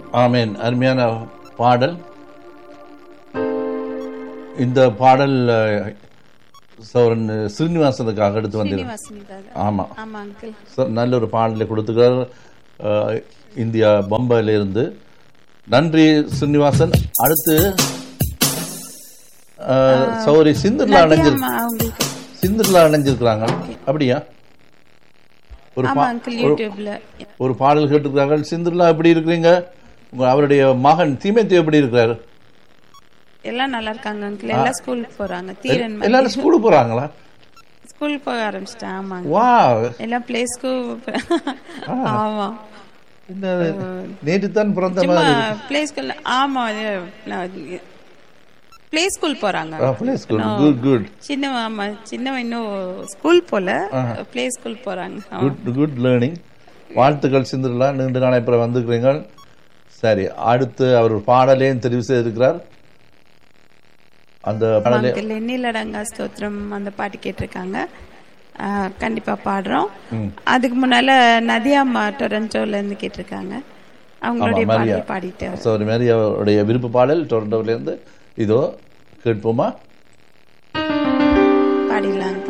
ஆமேன் அருமையான பாடல் இந்த பாடல் அஹ், சௌரன் ஸ்ரீனிவாசனுக்காக எடுத்து வந்தீர்கள் ஸ்ரீனிவாசனுக்காக ஆமா ஆமா அங்கிள் சார் நல்ல ஒரு பாடலை கொடுத்துக்கிறார் அஹ், இந்தியா பம்பாயில இருந்து நன்றி ஸ்ரீனிவாசன் அடுத்து அஹ், சௌரி சிந்தர்லா அணைஞ்சிரு ஆமா அவங்களுக்கு சிந்தர்லா அணைஞ்சிருக்கிறாங்க அப்படியா ஒரு ஆமா பா- அங்கிள் யூடியூப்ல ஒரு பாடல் கேட்டிருக்கிறார்கள் சிந்தர்லா எப்படி இருக்கிறீங்க உங்க அவருடைய மகன் தீமேத்தி எப்படி இருக்கிறாரு எல்லாம் நல்லா இருக்காங்க அங்கிள் எல்லாம் ஸ்கூலுக்கு போறாங்க தீரன் எல்லாரும் ஸ்கூலுக்கு போறாங்களா ஸ்கூல் போக ஆரம்பிச்சிட்டேன் ஆமாங்க வா எல்லாம் பிளே ஸ்கூல் ஆமா இந்த நேற்று தான் பிறந்த சும்மா மாதிரி பிளே ஸ்கூல் ஆமா பிளே ஸ்கூல் போறாங்க பிளே ஸ்கூல் குட் குட் சின்னவன் ஆமா சின்னவன் இன்னும் ஸ்கூல் போல பிளே ஸ்கூல் போறாங்க ஆமா. குட் குட் லேர்னிங் வாழ்த்துக்கள் சிந்தர்லா நீண்ட நாளை அப்புறம் வந்துக்கிறீங்க சரி அடுத்து அவர் ஒரு பாடலையும் தெரிவு செய்திருக்கிறார் அந்த பாடலை அங்கிள் எண்ணிலடங்கா ஸ்தோத்திரம் அந்த பாட்டு கேட்டிருக்காங்க ஆ, கண்டிப்பா பாடுறோம் அதுக்கு முன்னால நதியாம்மா டொரண்டோல இருந்து கேட்டிருக்காங்க அவங்களுடைய ஆமா, மரியா. பாடல் பாடிட்டு சௌரி மேரி அவருடைய விருப்ப பாடல் டொரண்டோவிலேருந்து இதோ கேட்போமா பாடிடலாம்